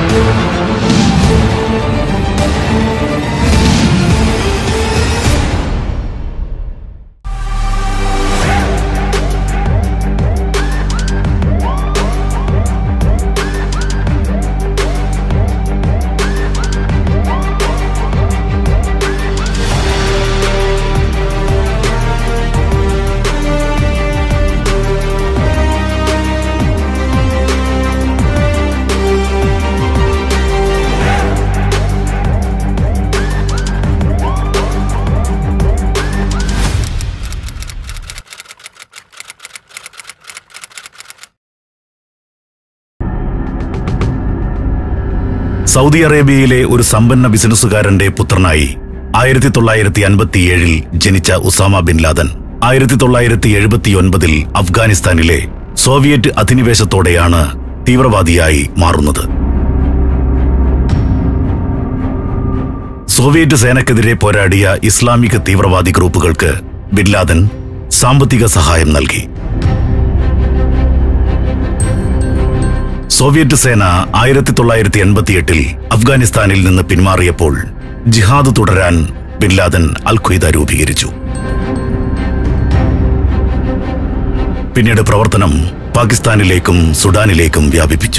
Saudi അറേബ്യയിലെ ഒരു സമ്പന്ന ബിസിനസ്സുകാരന്റെ പുത്രനായി ആയിരത്തി തൊള്ളായിരത്തി അൻപത്തിയേഴിൽ ജനിച്ച ഉസാമ ബിൻ ലാദൻ ആയിരത്തി തൊള്ളായിരത്തി എഴുപത്തിയൊൻപതിൽ അഫ്ഗാനിസ്ഥാനിലെ സോവിയറ്റ് അധിനിവേശത്തോടെയാണ് തീവ്രവാദിയായി മാറുന്നത് സോവിയറ്റ് സേനക്കെതിരെ പോരാടിയ ഇസ്ലാമിക തീവ്രവാദി ഗ്രൂപ്പുകൾക്ക് ബിൻ ലാദൻ സാമ്പത്തിക സഹായം നൽകി സോവിയറ്റ് സേന ആയിരത്തി തൊള്ളായിരത്തി എൺപത്തിയെട്ടിൽ അഫ്ഗാനിസ്ഥാനിൽ നിന്ന് പിന്മാറിയപ്പോൾ ജിഹാദ് തുടരാൻ ബിൻ ലാദൻ അൽ ഖ്വയ്ദ രൂപീകരിച്ചു പിന്നീട് പ്രവർത്തനം പാകിസ്ഥാനിലേക്കും സുഡാനിലേക്കും വ്യാപിപ്പിച്ചു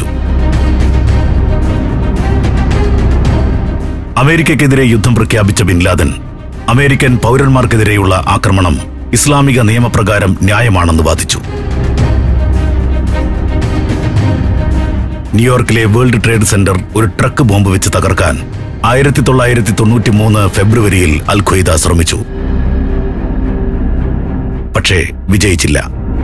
അമേരിക്കയ്ക്കെതിരെ യുദ്ധം പ്രഖ്യാപിച്ച ബിൻ ലാദൻ അമേരിക്കൻ പൗരന്മാർക്കെതിരെയുള്ള ആക്രമണം ഇസ്ലാമിക നിയമപ്രകാരം ന്യായമാണെന്ന് വാദിച്ചു ന്യൂയോർക്കിലെ വേൾഡ് ട്രേഡ് സെന്റർ ഒരു ട്രക്ക് ബോംബ് വെച്ച് തകർക്കാൻ ആയിരത്തി തൊള്ളായിരത്തി തൊണ്ണൂറ്റി മൂന്ന് ഫെബ്രുവരിയിൽ അൽ ഖ്വയ്ദ ശ്രമിച്ചു പക്ഷേ വിജയിച്ചില്ല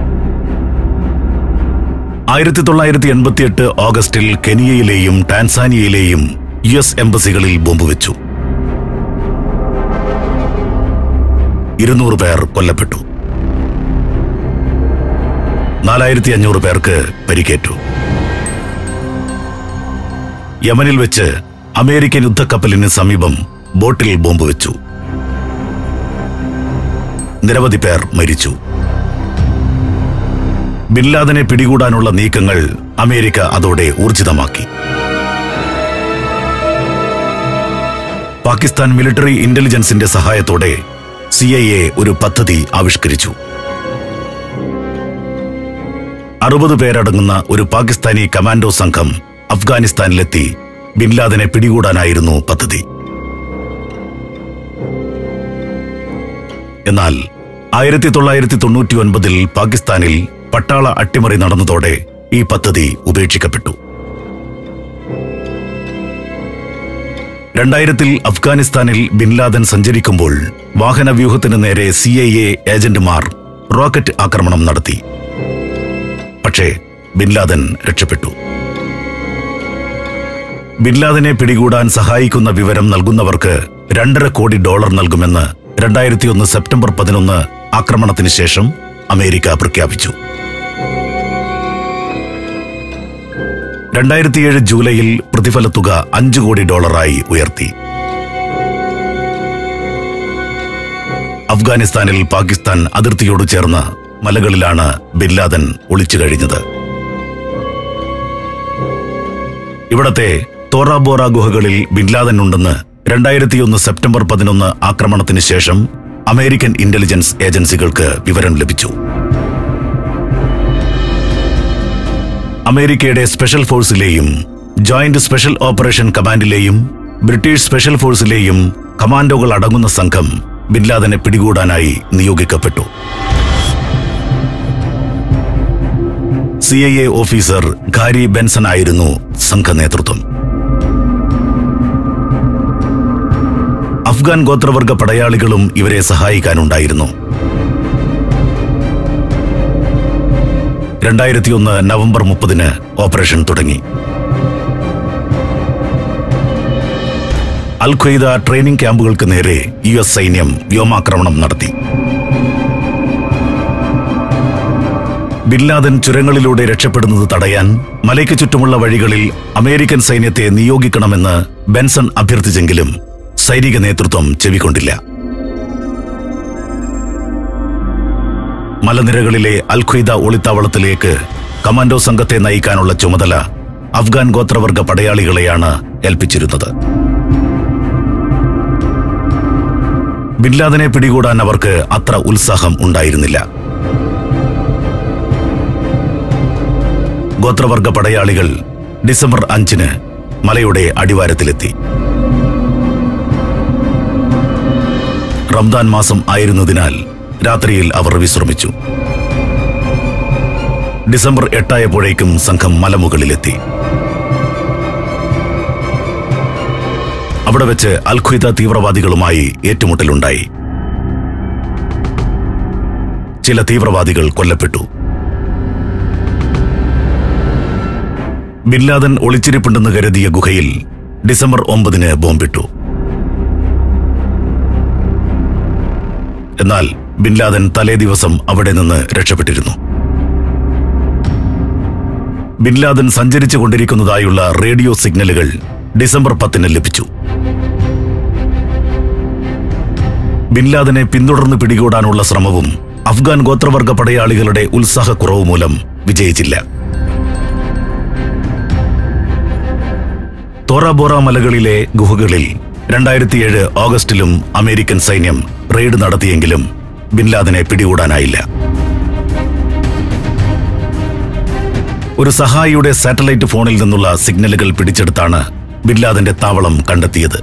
ആയിരത്തി തൊള്ളായിരത്തി എൺപത്തിയെട്ട് ഓഗസ്റ്റിൽ കെനിയയിലെയും ടാൻസാനിയയിലെയും യു എസ് എംബസികളിൽ ബോംബ് വെച്ചു ഇരുന്നൂറ് പേർ കൊല്ലപ്പെട്ടു നാലായിരത്തി അഞ്ഞൂറ് പേർക്ക് പരിക്കേറ്റു യമനിൽ വെച്ച് അമേരിക്കൻ യുദ്ധക്കപ്പലിന് സമീപം ബോട്ടിൽ ബോംബ് വെച്ചു നിരവധി പേർ മരിച്ചു ബിൻലാദനെ പിടികൂടാനുള്ള നീക്കങ്ങൾ അമേരിക്ക അതോടെ ഊർജിതമാക്കി പാകിസ്ഥാൻ മിലിറ്ററി ഇന്റലിജൻസിന്റെ സഹായത്തോടെ സി ഒരു പദ്ധതി ആവിഷ്കരിച്ചു അറുപത് പേരടങ്ങുന്ന ഒരു പാകിസ്ഥാനി കമാൻഡോ സംഘം അഫ്ഗാനിസ്ഥാനിലെത്തി ബിൻലാദനെ പിടികൂടാനായിരുന്നു പദ്ധതി എന്നാൽ ആയിരത്തി തൊള്ളായിരത്തി തൊണ്ണൂറ്റി ഒൻപതിൽ പാകിസ്ഥാനിൽ പട്ടാള അട്ടിമറി നടന്നതോടെ ഈ പദ്ധതി ഉപേക്ഷിക്കപ്പെട്ടു രണ്ടായിരത്തിൽ അഫ്ഗാനിസ്ഥാനിൽ ബിൻലാദൻ സഞ്ചരിക്കുമ്പോൾ വാഹന വ്യൂഹത്തിന് നേരെ സി ഐ എ ഏജന്റുമാർ റോക്കറ്റ് ആക്രമണം നടത്തി പക്ഷേ ബിൻലാദൻ രക്ഷപ്പെട്ടു ബിൻലാദനെ പിടികൂടാൻ സഹായിക്കുന്ന വിവരം നൽകുന്നവർക്ക് രണ്ടര കോടി ഡോളർ നൽകുമെന്ന് രണ്ടായിരത്തി ഒന്ന് സെപ്റ്റംബർ പതിനൊന്ന് ആക്രമണത്തിന് ശേഷം അമേരിക്ക പ്രഖ്യാപിച്ചു രണ്ടായിരത്തിയേഴ് ജൂലൈയിൽ പ്രതിഫല തുക അഞ്ചു കോടി ഡോളറായി ഉയർത്തി അഫ്ഗാനിസ്ഥാനിൽ പാകിസ്ഥാൻ അതിർത്തിയോട് ചേർന്ന മലകളിലാണ് ബിൻലാദൻ ഒളിച്ചു കഴിഞ്ഞത് ഇവിടത്തെ തോറാബോറ ഗുഹകളിൽ ബിൻലാദൻ ഉണ്ടെന്ന് രണ്ടായിരത്തിയൊന്ന് സെപ്റ്റംബർ പതിനൊന്ന് ആക്രമണത്തിന് ശേഷം അമേരിക്കൻ ഇന്റലിജൻസ് ഏജൻസികൾക്ക് വിവരം ലഭിച്ചു അമേരിക്കയുടെ സ്പെഷ്യൽ ഫോഴ്സിലെയും ജോയിന്റ് സ്പെഷ്യൽ ഓപ്പറേഷൻ കമാൻഡിലെയും ബ്രിട്ടീഷ് സ്പെഷ്യൽ ഫോഴ്സിലെയും കമാൻഡോകൾ അടങ്ങുന്ന സംഘം ബിൻലാദനെ പിടികൂടാനായി നിയോഗിക്കപ്പെട്ടു C I A officer Gary Benson ആയിരുന്നു സംഘ നേതൃത്വം അഫ്ഗാൻ ഗോത്രവർഗ പടയാളികളും ഇവരെ സഹായിക്കാനുണ്ടായിരുന്നു രണ്ടായിരത്തി ഒന്ന് നവംബർ മുപ്പതിന് ഓപ്പറേഷൻ തുടങ്ങി അൽ ഖ്വയ്ദ ട്രെയിനിംഗ് ക്യാമ്പുകൾക്ക് നേരെ യു എസ് സൈന്യം വ്യോമാക്രമണം നടത്തി ബിൻലാദൻ ചുരങ്ങളിലൂടെ രക്ഷപ്പെടുന്നത് തടയാൻ മലയ്ക്ക് ചുറ്റുമുള്ള വഴികളിൽ അമേരിക്കൻ സൈന്യത്തെ നിയോഗിക്കണമെന്ന് ബെൻസൺ അഭ്യർത്ഥിച്ചെങ്കിലും സൈനിക നേതൃത്വം ചെവിക്കൊണ്ടില്ല മലനിരകളിലെ അൽഖ്വയ്ദ ഒളിത്താവളത്തിലേക്ക് കമാൻഡോ സംഘത്തെ നയിക്കാനുള്ള ചുമതല അഫ്ഗാൻ ഗോത്രവർഗ പടയാളികളെയാണ് ഏൽപ്പിച്ചിരുന്നത് ബിൻലാദനെ പിടികൂടാൻ അവർക്ക് അത്ര ഉത്സാഹം ഉണ്ടായിരുന്നില്ല ഗോത്രവർഗ പടയാളികൾ ഡിസംബർ അഞ്ചിന് മലയുടെ അടിവാരത്തിലെത്തി റംദാൻ മാസം ആയിരുന്നതിനാൽ രാത്രിയിൽ അവർ വിശ്രമിച്ചു ഡിസംബർ എട്ടായപ്പോഴേക്കും സംഘം മലമുകളിലെത്തി അവിടെ വെച്ച് അൽഖ്വയ്ദ തീവ്രവാദികളുമായി ഏറ്റുമുട്ടലുണ്ടായി ചില തീവ്രവാദികൾ കൊല്ലപ്പെട്ടു ബിൻലാദൻ ഒളിച്ചിരിപ്പുണ്ടെന്ന് കരുതിയ ഗുഹയിൽ ഡിസംബർ ഒമ്പതിന് ബോംബിട്ടു എന്നാൽ ബിൻലാദൻ തലേ ദിവസം അവിടെ നിന്ന് രക്ഷപ്പെട്ടിരുന്നു ബിൻലാദൻ സഞ്ചരിച്ചു കൊണ്ടിരിക്കുന്നതായുള്ള റേഡിയോ സിഗ്നലുകൾ ഡിസംബർ പത്തിന് ലഭിച്ചു ബിൻലാദനെ പിന്തുടർന്ന് പിടികൂടാനുള്ള ശ്രമവും അഫ്ഗാൻ ഗോത്രവർഗ പടയാളികളുടെ ഉത്സാഹക്കുറവ് മൂലം വിജയിച്ചില്ല തോറാബോറ മലകളിലെ ഗുഹകളിൽ രണ്ടായിരത്തിയേഴ് ഓഗസ്റ്റിലും അമേരിക്കൻ സൈന്യം റെയ്ഡ് നടത്തിയെങ്കിലും ബിൻലാദനെ പിടികൂടാനായില്ല ഒരു സഹായിയുടെ സാറ്റലൈറ്റ് ഫോണിൽ നിന്നുള്ള സിഗ്നലുകൾ പിടിച്ചെടുത്താണ് ബിൻലാദന്റെ താവളം കണ്ടെത്തിയത്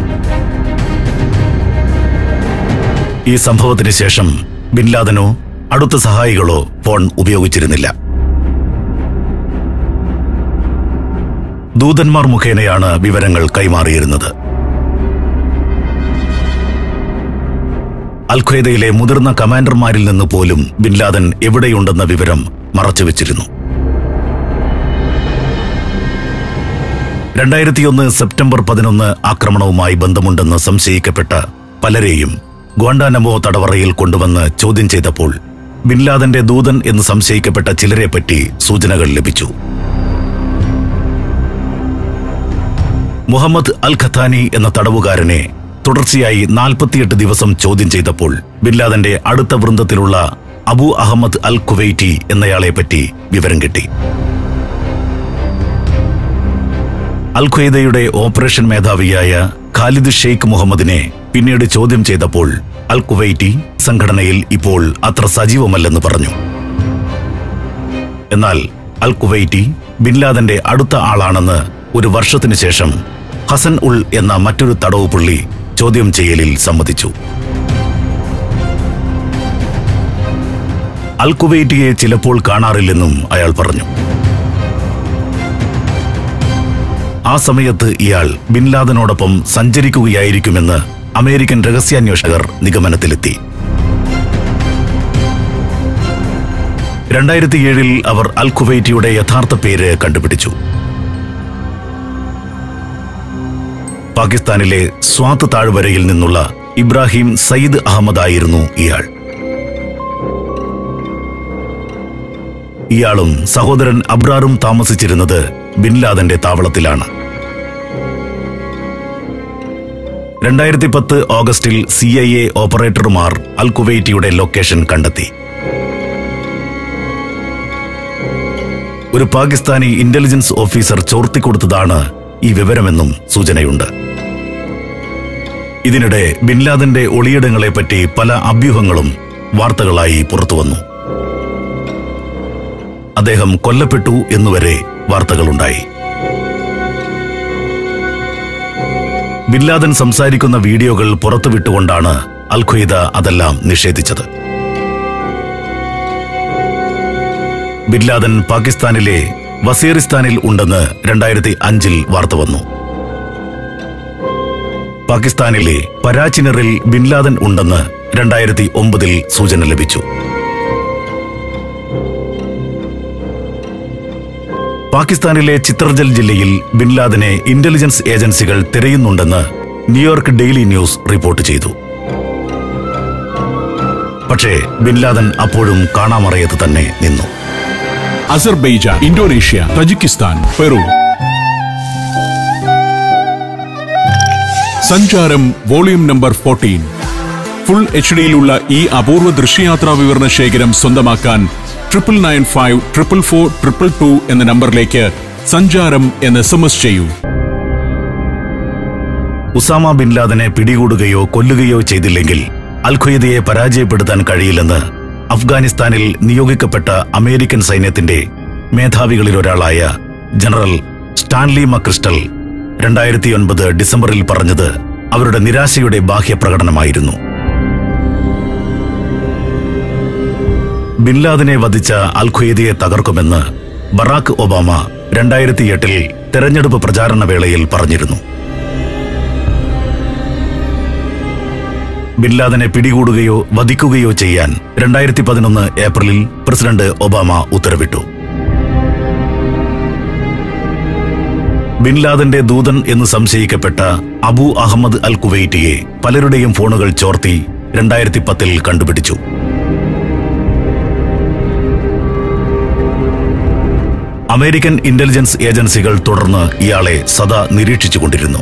ഈ സംഭവത്തിന് ശേഷം ബിൻലാദനോ അടുത്ത സഹായികളോ ഫോൺ ഉപയോഗിച്ചിരുന്നില്ല ദൂതന്മാർ മുഖേനയാണ് വിവരങ്ങൾ കൈമാറിയിരുന്നത് അൽഖ്വയ്ദയിലെ മുതിർന്ന കമാൻഡർമാരിൽ നിന്ന് പോലും ബിൻലാദൻ എവിടെയുണ്ടെന്ന വിവരം മറച്ചുവെച്ചിരുന്നു രണ്ടായിരത്തിയൊന്ന് സെപ്റ്റംബർ പതിനൊന്ന് ആക്രമണവുമായി ബന്ധമുണ്ടെന്ന് സംശയിക്കപ്പെട്ട പലരെയും ഗ്വാണ്ടാനമോ തടവറയിൽ കൊണ്ടുവന്ന് ചോദ്യം ചെയ്തപ്പോൾ ബിൻലാദന്റെ ദൂതൻ എന്ന് സംശയിക്കപ്പെട്ട ചിലരെപ്പറ്റി സൂചനകൾ ലഭിച്ചു മുഹമ്മദ് അൽ ഖത്താനി എന്ന തടവുകാരനെ തുടർച്ചയായി നാൽപ്പത്തിയെട്ട് ദിവസം ചോദ്യം ചെയ്തപ്പോൾ ബിൻലാദന്റെ അടുത്ത വൃന്ദത്തിലുള്ള അബു അഹമ്മദ് അൽ കുവൈറ്റി എന്നയാളെപ്പറ്റി വിവരം കിട്ടി അൽ ഖ്വയ്ദയുടെ ഓപ്പറേഷൻ മേധാവിയായ ഖാലിദ് ഷെയ്ഖ് മുഹമ്മദിനെ പിന്നീട് ചോദ്യം ചെയ്തപ്പോൾ അൽ കുവൈറ്റി സംഘടനയിൽ ഇപ്പോൾ അത്ര സജീവമല്ലെന്ന് പറഞ്ഞു എന്നാൽ അൽ കുവൈറ്റി ബിൻലാദന്റെ അടുത്ത ആളാണെന്ന് ഒരു വർഷത്തിനു ശേഷം ഹസൻ ഉൾ എന്ന മറ്റൊരു തടവ് പുള്ളി ചോദ്യം ചെയ്യലിൽ സമ്മതിച്ചു അൽ കുവൈറ്റിയെ ചിലപ്പോൾ കാണാറില്ലെന്നും അയാൾ പറഞ്ഞു ആ സമയത്ത് ഇയാൾ ബിൻലാദനോടൊപ്പം സഞ്ചരിക്കുകയായിരിക്കുമെന്ന് അമേരിക്കൻ രഹസ്യാന്വേഷകർ നിഗമനത്തിലെത്തി രണ്ടായിരത്തി ഏഴിൽ അവർ അൽ കുവൈറ്റിയുടെ യഥാർത്ഥ പേര് കണ്ടുപിടിച്ചു പാകിസ്ഥാനിലെ സ്വാത്ത് താഴ്വരയിൽ നിന്നുള്ള ഇബ്രാഹിം സയ്യിദ് അഹമ്മദ് ആയിരുന്നു ഇയാൾ ഇയാളും സഹോദരൻ അബ്രാറും താമസിച്ചിരുന്നത് ബിൻലാദന്റെ താവളത്തിലാണ് രണ്ടായിരത്തി പത്ത് ഓഗസ്റ്റിൽ സി ഐ എ ഓപ്പറേറ്റർമാർ അൽ കുവൈറ്റിയുടെ ലൊക്കേഷൻ കണ്ടെത്തി ഒരു പാകിസ്ഥാനി ഇന്റലിജൻസ് ഓഫീസർ ചോർത്തിക്കൊടുത്തതാണ് ഈ വിവരമെന്നും സൂചനയുണ്ട് ഇതിനിടെ ബിൻലാദന്റെ ഒളിയിടങ്ങളെപ്പറ്റി പല അഭ്യൂഹങ്ങളും വാർത്തകളായി പുറത്തുവന്നു അദ്ദേഹം കൊല്ലപ്പെട്ടു എന്നുവരെ വാർത്തകളുണ്ടായി ബിൻലാദൻ സംസാരിക്കുന്ന വീഡിയോകൾ പുറത്തുവിട്ടുകൊണ്ടാണ് അൽ ഖ്വയ്ദ അതെല്ലാം നിഷേധിച്ചത് ബിൻലാദൻ പാകിസ്ഥാനിലെ വസീറിസ്ഥാനിൽ ഉണ്ടെന്ന് രണ്ടായിരത്തി അഞ്ചിൽ വാർത്ത വന്നു പാകിസ്ഥാനിലെ പരാച്ചിനറിൽ ബിൻലാദൻ ഉണ്ടെന്ന് രണ്ടായിരത്തി ഒമ്പതിൽ സൂചന ലഭിച്ചു പാകിസ്ഥാനിലെ ചിത്രജൽ ജില്ലയിൽ ബിൻലാദനെ ഇന്റലിജൻസ് ഏജൻസികൾ തിരയുന്നുണ്ടെന്ന് ന്യൂയോർക്ക് ഡെയിലി ന്യൂസ് റിപ്പോർട്ട് ചെയ്തു പക്ഷേ ബിൻലാദൻ അപ്പോഴും കാണാമറയത്ത് തന്നെ നിന്നു Azerbaijan Indonesia Tajikistan Peru Sancharam volume number fourteen full H ഡിയിലുള്ള ഈ അപൂർവ ദൃശ്യയാത്രാ വിവരണ ശേഖരം സ്വന്തമാക്കാൻ triple nine five triple four triple two എന്ന നമ്പറിലേക്ക് സഞ്ചാരം എന്ന് എസ് എം എസ് ചെയ്യൂ ഉസാമ ബിൻ ലാദനെ പിടികൂടുകയോ കൊല്ലുകയോ ചെയ്തില്ലെങ്കിൽ അൽ ഖ്വയ്ദയെ പരാജയപ്പെടുത്താൻ കഴിയില്ലെന്ന് അഫ്ഗാനിസ്ഥാനിൽ നിയോഗിക്കപ്പെട്ട അമേരിക്കൻ സൈന്യത്തിന്റെ മേധാവികളിലൊരാളായ ജനറൽ സ്റ്റാൻലി മക്രിസ്റ്റൽ രണ്ടായിരത്തി ഒൻപത് ഡിസംബറിൽ പറഞ്ഞത് അവരുടെ നിരാശയുടെ ബാഹ്യപ്രകടനമായിരുന്നു ബിൻ ലാദനെ വധിച്ച അൽ ഖ്വയ്ദയെ തകർക്കുമെന്ന് ബറാക്ക് ഒബാമ രണ്ടായിരത്തി എട്ടിൽ തെരഞ്ഞെടുപ്പ് പ്രചാരണ വേളയിൽ പറഞ്ഞിരുന്നു ബിൻ ലാദനെ പിടികൂടുകയോ വധിക്കുകയോ ചെയ്യാൻ രണ്ടായിരത്തി പതിനൊന്ന് ഏപ്രിലിൽ പ്രസിഡന്റ് ഒബാമ ഉത്തരവിട്ടു ബിൻ ലാദന്റെ ദൂതൻ എന്ന് സംശയിക്കപ്പെട്ട അബു അഹമ്മദ് അൽ കുവൈറ്റിയെ പലരുടെയും ഫോണുകൾ ചോർത്തി രണ്ടായിരത്തി പത്തിൽ കണ്ടുപിടിച്ചു അമേരിക്കൻ ഇന്റലിജൻസ് ഏജൻസികൾ തുടർന്ന് ഇയാളെ സദാ നിരീക്ഷിച്ചുകൊണ്ടിരുന്നു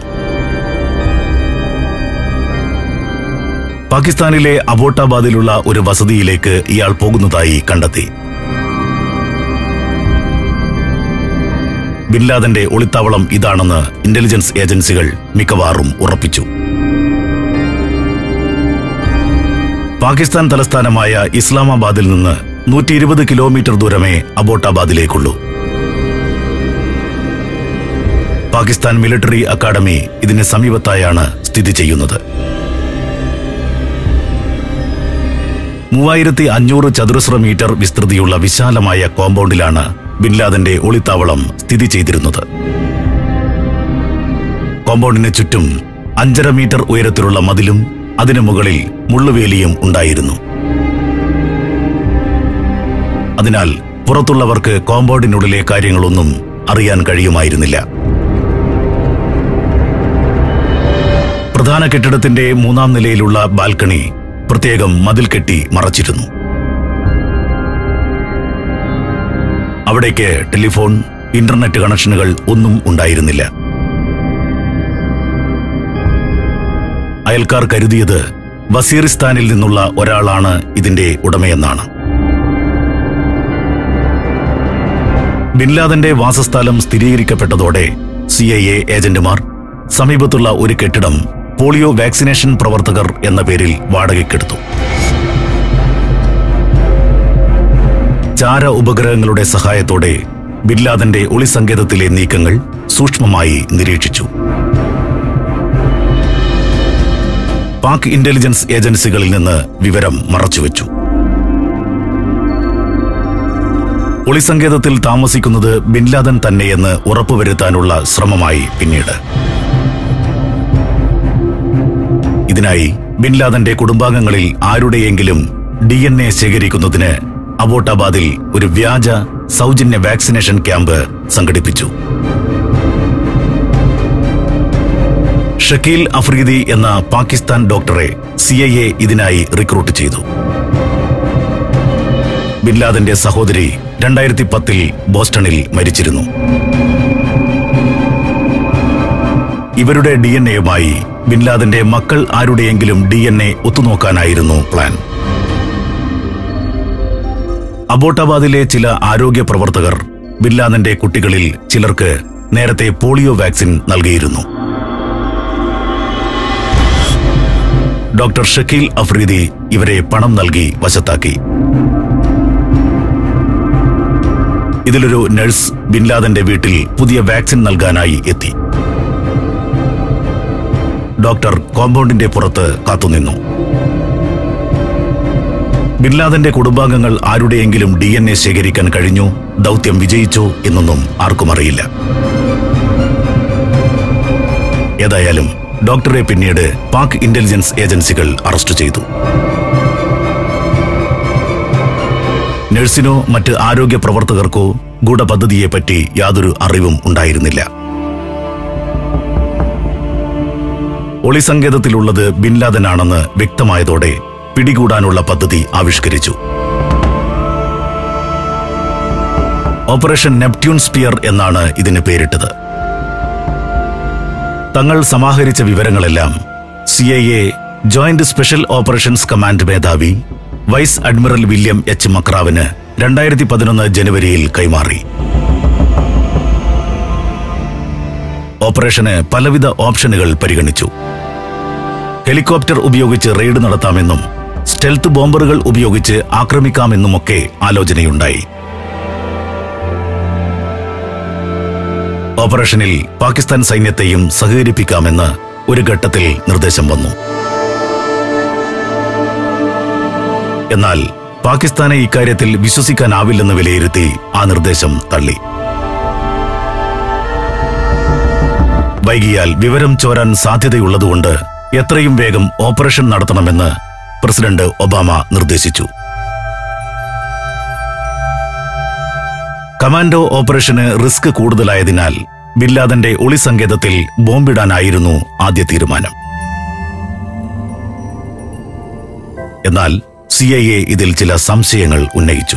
പാകിസ്ഥാനിലെ അബോട്ടാബാദിലുള്ള ഒരു വസതിയിലേക്ക് ഇയാൾ പോകുന്നതായി കണ്ടെത്തി ബിൻലാദന്റെ ഒളിത്താവളം ഇതാണെന്ന് ഇന്റലിജൻസ് ഏജൻസികൾ മിക്കവാറും ഉറപ്പിച്ചു പാകിസ്ഥാൻ തലസ്ഥാനമായ ഇസ്ലാമാബാദിൽ നിന്ന് നൂറ്റി ഇരുപത് കിലോമീറ്റർ ദൂരമേ അബോട്ടാബാദിലേക്കുള്ളൂ പാകിസ്ഥാൻ മിലിറ്ററി അക്കാദമി ഇതിന് സമീപത്തായാണ് സ്ഥിതി ചെയ്യുന്നത് മൂവായിരത്തി അഞ്ഞൂറ് ചതുരശ്ര മീറ്റർ വിസ്തൃതിയുള്ള വിശാലമായ കോമ്പൗണ്ടിലാണ് ബിൻലാദന്റെ ഒളിത്താവളം സ്ഥിതി ചെയ്തിരുന്നത് കോമ്പൗണ്ടിന് ചുറ്റും അഞ്ചര മീറ്റർ ഉയരത്തിലുള്ള മതിലും അതിനു മുകളിൽ മുള്ളുവേലിയും ഉണ്ടായിരുന്നു അതിനാൽ പുറത്തുള്ളവർക്ക് കോമ്പൗണ്ടിനുള്ളിലെ കാര്യങ്ങളൊന്നും അറിയാൻ കഴിയുമായിരുന്നില്ല പ്രധാന കെട്ടിടത്തിന്റെ മൂന്നാം നിലയിലുള്ള ബാൽക്കണി പ്രത്യേകം മതിൽ കെട്ടി മറച്ചിരുന്നു അവിടേക്ക് ടെലിഫോൺ ഇന്റർനെറ്റ് കണക്ഷനുകൾ ഒന്നും ഉണ്ടായിരുന്നില്ല അയൽക്കാർ കരുതിയത് വസീറിസ്ഥാനിൽ നിന്നുള്ള ഒരാളാണ് ഇതിന്റെ ഉടമയെന്നാണ് ബിൻലാദന്റെ വാസസ്ഥലം സ്ഥിരീകരിക്കപ്പെട്ടതോടെ സി ഐ എ ഏജന്റുമാർ സമീപത്തുള്ള ഒരു കെട്ടിടം പോളിയോ വാക്സിനേഷൻ പ്രവർത്തകർ എന്ന പേരിൽ വാടകയ്ക്കെടുത്തു ചാര ഉപഗ്രഹങ്ങളുടെ സഹായത്തോടെ ബിൻലാദന്റെ ഒളിസങ്കേതത്തിലെ നീക്കങ്ങൾ സൂക്ഷ്മമായി നിരീക്ഷിച്ചു പാക് ഇന്റലിജൻസ് ഏജൻസികളിൽ നിന്ന് വിവരം മറച്ചുവെച്ചു ഒളിസങ്കേതത്തിൽ താമസിക്കുന്നത് ബിൻലാദൻ തന്നെയെന്ന് ഉറപ്പുവരുത്താനുള്ള ശ്രമമായി പിന്നീട് ഇതിനായി ബിൻലാദന്റെ കുടുംബാംഗങ്ങളിൽ ആരുടെയെങ്കിലും ഡി എൻ എ ശേഖരിക്കുന്നതിന് അബോട്ടാബാദിൽ ഒരു വ്യാജ സൗജന്യ വാക്സിനേഷൻ ക്യാമ്പ് സംഘടിപ്പിച്ചു ഷക്കീൽ അഫ്രീദി എന്ന പാകിസ്ഥാൻ ഡോക്ടറെ സി ഐ എ ഇതിനായി റിക്രൂട്ട് ചെയ്തു ബിൻലാദന്റെ സഹോദരി രണ്ടായിരത്തി പത്തിൽ ബോസ്റ്റണിൽ മരിച്ചിരുന്നു ഇവരുടെ ഡി എൻ എയുമായി ബിൻലാദന്റെ മക്കൾ ആരുടെയെങ്കിലും ഡി എൻ എ ഒത്തുനോക്കാനായിരുന്നു പ്ലാൻ അബോട്ടാബാദിലെ ചില ആരോഗ്യ പ്രവർത്തകർ ബിൻലാദന്റെ കുട്ടികളിൽ ചിലർക്ക് നേരത്തെ പോളിയോ വാക്സിൻ നൽകിയിരുന്നു ഡോക്ടർ ഷക്കീൽ അഫ്രീദി ഇവരെ പണം നൽകി വശത്താക്കി ഇതിലൊരു നഴ്സ് ബിൻലാദന്റെ വീട്ടിൽ പുതിയ വാക്സിൻ നൽകാനായി എത്തി ഡോക്ടർ കോമ്പൗണ്ടിന്റെ പുറത്ത് കാത്തുനിന്നു ബിൻലാദന്റെ കുടുംബാംഗങ്ങൾ ആരുടെയെങ്കിലും ഡി എൻ എ ശേഖരിക്കാൻ കഴിഞ്ഞു ദൗത്യം വിജയിച്ചോ എന്നൊന്നും ആർക്കും അറിയില്ല ഏതായാലും ഡോക്ടറെ പിന്നീട് പാക് ഇന്റലിജൻസ് ഏജൻസികൾ അറസ്റ്റ് ചെയ്തു നഴ്സിനോ മറ്റ് ആരോഗ്യ പ്രവർത്തകർക്കോ ഗൂഢപദ്ധതിയെപ്പറ്റി യാതൊരു അറിവും ഉണ്ടായിരുന്നില്ല ഒളിസങ്കേതത്തിലുള്ളത് ബിൻലാദനാണെന്ന് വ്യക്തമായതോടെ പിടികൂടാനുള്ള പദ്ധതി ആവിഷ്കരിച്ചു ഓപ്പറേഷൻ നെപ്റ്റ്യൂൺ സ്പിയർ എന്നാണ് ഇതിന് പേരിട്ടത് തങ്ങൾ സമാഹരിച്ച വിവരങ്ങളെല്ലാം C I A joint special operations command മേധാവി വൈസ് അഡ്മിറൽ വില്യം എച്ച് മക്രാവിന് രണ്ടായിരത്തി പതിനൊന്ന് ജനുവരിയിൽ കൈമാറി ഓപ്പറേഷന് പലവിധ ഓപ്ഷനുകൾ പരിഗണിച്ചു ഹെലികോപ്റ്റർ ഉപയോഗിച്ച് റെയ്ഡ് നടത്താമെന്നും സ്റ്റെൽത്ത് ബോംബറുകൾ ഉപയോഗിച്ച് ആക്രമിക്കാമെന്നുമൊക്കെ ആലോചനയുണ്ടായി ഓപ്പറേഷനിൽ പാകിസ്ഥാൻ സൈന്യത്തെയും സഹകരിപ്പിക്കാമെന്ന് ഒരു ഘട്ടത്തിൽ നിർദ്ദേശം വന്നു എന്നാൽ പാകിസ്ഥാനെ ഇക്കാര്യത്തിൽ വിശ്വസിക്കാനാവില്ലെന്ന് വിലയിരുത്തി ആ നിർദ്ദേശം തള്ളി വൈകിയാൽ വിവരം ചോരാൻ സാധ്യതയുള്ളതുകൊണ്ട് എത്രയും വേഗം ഓപ്പറേഷൻ നടത്തണമെന്ന് പ്രസിഡന്റ് ഒബാമ നിർദ്ദേശിച്ചു കമാൻഡോ ഓപ്പറേഷന് റിസ്ക് കൂടുതലായതിനാൽ ബില്ലാദന്റെ ഒളിസങ്കേതത്തിൽ ബോംബിടാനായിരുന്നു ആദ്യ തീരുമാനം എന്നാൽ സി ഐ എ ഇതിൽ ചില സംശയങ്ങൾ ഉന്നയിച്ചു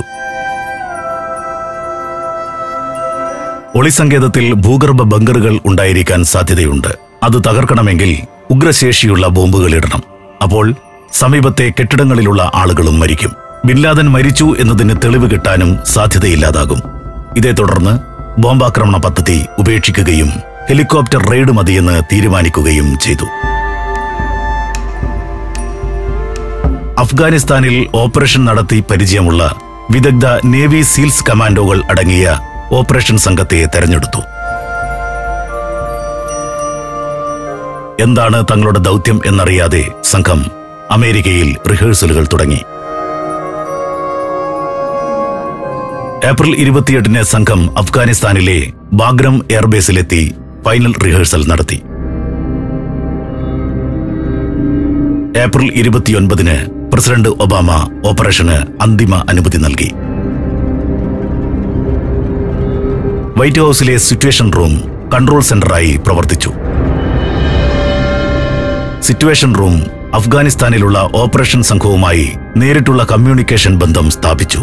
ഒളിസങ്കേതത്തിൽ ഭൂഗർഭ ബങ്കറുകൾ ഉണ്ടായിരിക്കാൻ സാധ്യതയുണ്ട് അത് തകർക്കണമെങ്കിൽ ഉഗ്രശേഷിയുള്ള ബോംബുകൾ ഇടണം അപ്പോൾ സമീപത്തെ കെട്ടിടങ്ങളിലുള്ള ആളുകളും മരിക്കും ബിൻലാദൻ മരിച്ചു എന്നതിന് തെളിവ് കിട്ടാനും സാധ്യതയില്ലാതാകും ഇതേ തുടർന്ന് ബോംബാക്രമണ പദ്ധതി ഉപേക്ഷിക്കുകയും ഹെലികോപ്റ്റർ റെയ്ഡ് മതിയെന്ന് തീരുമാനിക്കുകയും ചെയ്തു അഫ്ഗാനിസ്ഥാനിൽ ഓപ്പറേഷൻ നടത്തി പരിചയമുള്ള വിദഗ്ധ നേവി സീൽസ് കമാൻഡോകൾ അടങ്ങിയ ഓപ്പറേഷൻ സംഘത്തെ തെരഞ്ഞെടുത്തു എന്താണ് തങ്ങളുടെ ദൗത്യം എന്നറിയാതെ സംഘം അമേരിക്കയിൽ റിഹേഴ്സലുകൾ തുടങ്ങി ഏപ്രിൽ ഇരുപത്തിയെട്ടിന് സംഘം അഫ്ഗാനിസ്ഥാനിലെ ബാഗ്രം എയർബേസിലെത്തി ഫൈനൽ റിഹേഴ്സൽ നടത്തി ഏപ്രിൽ ഇരുപത്തിയൊൻപതിന് പ്രസിഡന്റ് ഒബാമ ഓപ്പറേഷന് അന്തിമ അനുമതി നൽകി വൈറ്റ് ഹൌസിലെ സിറ്റുവേഷൻ റൂം കൺട്രോൾ സെന്ററായി പ്രവർത്തിച്ചു സിറ്റുവേഷൻ റൂം അഫ്ഗാനിസ്ഥാനിലുള്ള ഓപ്പറേഷൻ സംഘവുമായി നേരിട്ടുള്ള കമ്മ്യൂണിക്കേഷൻ ബന്ധം സ്ഥാപിച്ചു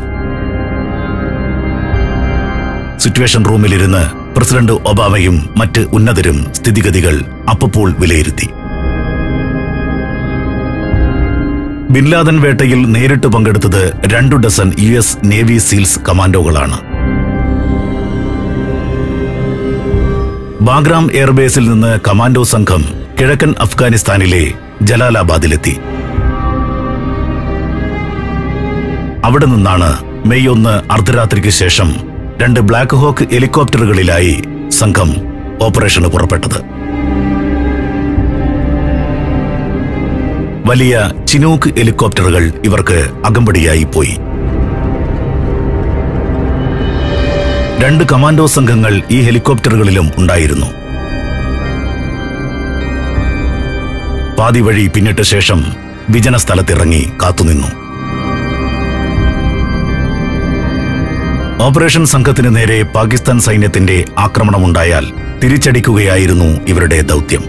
സിറ്റുവേഷൻ റൂമിലിരുന്ന് പ്രസിഡന്റ് ഒബാമയും മറ്റ് ഉന്നതരും സ്ഥിതിഗതികൾ അപ്പപ്പോൾ വിലയിരുത്തി ബിൻലാദൻ വേട്ടയിൽ നേരിട്ട് പങ്കെടുത്തത് രണ്ടു dozen U S Navy SEALs കമാൻഡോകളാണ് ബാഗ്രാം എയർബേസിൽ നിന്ന് കമാൻഡോ സംഘം കിഴക്കൻ അഫ്ഗാനിസ്ഥാനിലെ ജലാലാബാദിലെത്തി അവിടെ നിന്നാണ് മെയ് ഒന്ന് അർദ്ധരാത്രിക്ക് ശേഷം രണ്ട് ബ്ലാക്ക് ഹോക്ക് ഹെലികോപ്റ്ററുകളിലായി സംഘം ഓപ്പറേഷന് പുറപ്പെട്ടത് വലിയ ചിനൂക്ക് ഹെലികോപ്റ്ററുകൾ ഇവർക്ക് അകമ്പടിയായി പോയി രണ്ട് കമാൻഡോ സംഘങ്ങൾ ഈ ഹെലികോപ്റ്ററുകളിലും ഉണ്ടായിരുന്നു പാതി വഴി പിന്നിട്ട ശേഷം വിജന സ്ഥലത്തിറങ്ങി കാത്തുനിന്നു ഓപ്പറേഷൻ സംഘത്തിന് നേരെ പാകിസ്ഥാൻ സൈന്യത്തിന്റെ ആക്രമണമുണ്ടായാൽ തിരിച്ചടിക്കുകയായിരുന്നു ഇവരുടെ ദൗത്യം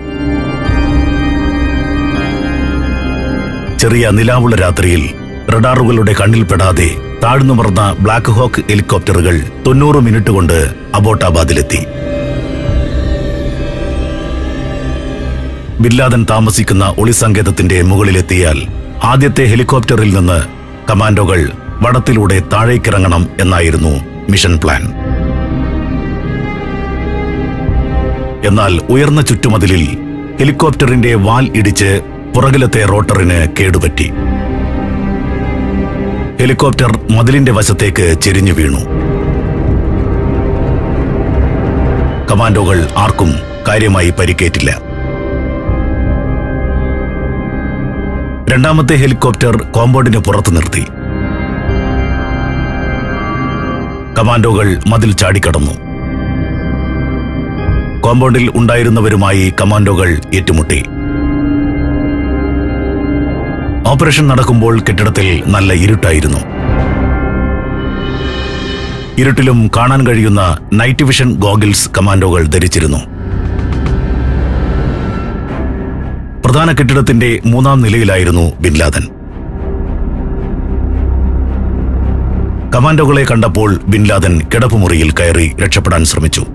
ചെറിയ നിലാവുള്ള രാത്രിയിൽ റഡാറുകളുടെ കണ്ണിൽപ്പെടാതെ താഴ്ന്നുമർന്ന ബ്ലാക്ക് ഹോക്ക് ഹെലികോപ്റ്ററുകൾ തൊണ്ണൂറ് മിനിറ്റ് കൊണ്ട് അബോട്ടാബാദിലെത്തി ബില്ലാദൻ താമസിക്കുന്ന ഒളിസങ്കേതത്തിന്റെ മുകളിലെത്തിയാൽ ആദ്യത്തെ ഹെലികോപ്റ്ററിൽ നിന്ന് കമാൻഡോകൾ വടത്തിലൂടെ താഴേക്കിറങ്ങണം എന്നായിരുന്നു മിഷൻ പ്ലാൻ എന്നാൽ ഉയർന്ന ചുറ്റുമതിലിൽ ഹെലികോപ്റ്ററിന്റെ വാൽ ഇടിച്ച് പുറകിലത്തെ റോട്ടറിന് കേടുപറ്റി ഹെലികോപ്റ്റർ മതിലിന്റെ വശത്തേക്ക് ചെരിഞ്ഞു വീണു കമാൻഡോകൾ ആർക്കും കാര്യമായി പരിക്കേറ്റില്ല രണ്ടാമത്തെ ഹെലികോപ്റ്റർ കോമ്പൗണ്ടിന് പുറത്തു നിർത്തി കമാൻഡോകൾ മതിൽ ചാടിക്കടന്നു കോമ്പൗണ്ടിൽ ഉണ്ടായിരുന്നവരുമായി കമാൻഡോകൾ ഏറ്റുമുട്ടി ഓപ്പറേഷൻ നടക്കുമ്പോൾ കെട്ടിടത്തിൽ നല്ല ഇരുട്ടായിരുന്നു ഇരുട്ടിലും കാണാൻ കഴിയുന്ന നൈറ്റ് വിഷൻ ഗോഗിൾസ് കമാൻഡോകൾ ധരിച്ചിരുന്നു പ്രധാന കെട്ടിടത്തിന്റെ മൂന്നാം നിലയിലായിരുന്നു ബിൻലാദൻ കമാൻഡോകളെ കണ്ടപ്പോൾ ബിൻലാദൻ കിടപ്പുമുറിയിൽ കയറി രക്ഷപ്പെടാൻ ശ്രമിച്ചു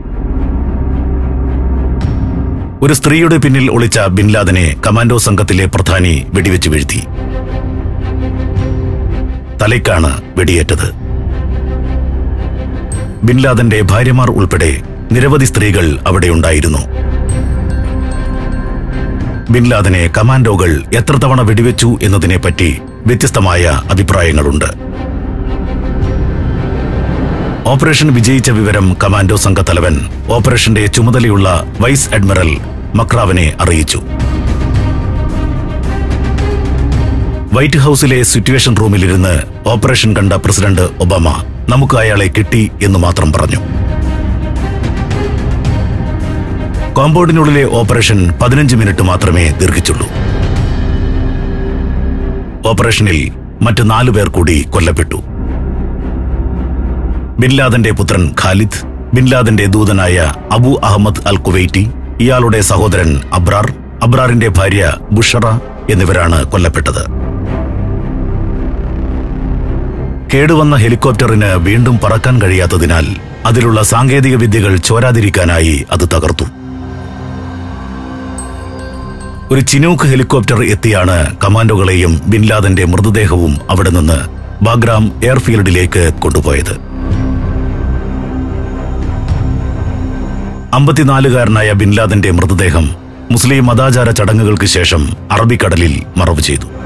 ഒരു സ്ത്രീയുടെ പിന്നിൽ ഒളിച്ച ബിൻലാദനെ കമാൻഡോ സംഘത്തിലെ പ്രധാനി വെടിവെച്ച് വീഴ്ത്തി തലയ്ക്കാണ് വെടിയേറ്റത് ബിൻലാദന്റെ ഭാര്യമാർ ഉൾപ്പെടെ നിരവധി സ്ത്രീകൾ അവിടെയുണ്ടായിരുന്നു ബിൻ ലാദനെ കമാൻഡോകൾ എത്ര തവണ വെടിവെച്ചു എന്നതിനെപ്പറ്റി വ്യത്യസ്തമായ അഭിപ്രായങ്ങളുണ്ട് ഓപ്പറേഷൻ വിജയിച്ച വിവരം കമാൻഡോ സംഘത്തലവൻ ഓപ്പറേഷന്റെ ചുമതലയുള്ള വൈസ് അഡ്മിറൽ മക്രാവിനെ അറിയിച്ചു വൈറ്റ് ഹൌസിലെ സിറ്റുവേഷൻ റൂമിലിരുന്ന് ഓപ്പറേഷൻ കണ്ട പ്രസിഡന്റ് ഒബാമ നമുക്ക് അയാളെ കിട്ടി എന്ന് മാത്രം പറഞ്ഞു കോമ്പൗണ്ടിനുള്ളിലെ ഓപ്പറേഷൻ പതിനഞ്ച് മിനിറ്റ് മാത്രമേ ദീർഘിച്ചുള്ളൂ ഓപ്പറേഷനിൽ മറ്റ് നാലു പേർ കൂടി കൊല്ലപ്പെട്ടു ബിൻ ലാദന്റെ പുത്രൻ ഖാലിദ് ബിൻ ലാദന്റെ ദൂതനായ അബു അഹമ്മദ് അൽ കുവൈറ്റി ഇയാളുടെ സഹോദരൻ അബ്രാർ അബ്രാറിന്റെ ഭാര്യ ബുഷറ എന്നിവരാണ് കൊല്ലപ്പെട്ടത് കേടുവന്ന ഹെലികോപ്റ്ററിന് വീണ്ടും പറക്കാൻ കഴിയാത്തതിനാൽ അതിലുള്ള സാങ്കേതിക വിദ്യകൾ ചോരാതിരിക്കാനായി അത് തകർത്തു ഒരു ചിനൂക്ക് ഹെലികോപ്റ്റർ എത്തിയാണ് കമാൻഡോകളെയും ബിൻ ലാദന്റെ മൃതദേഹവും അവിടെ നിന്ന് ബാഗ്രാം എയർഫീൽഡിലേക്ക് കൊണ്ടുപോയത് അമ്പത്തിനാലുകാരനായ ബിൻ ലാദന്റെ മൃതദേഹം മുസ്ലിം മതാചാര ചടങ്ങുകൾക്ക് ശേഷം അറബിക്കടലിൽ മറവ് ചെയ്തു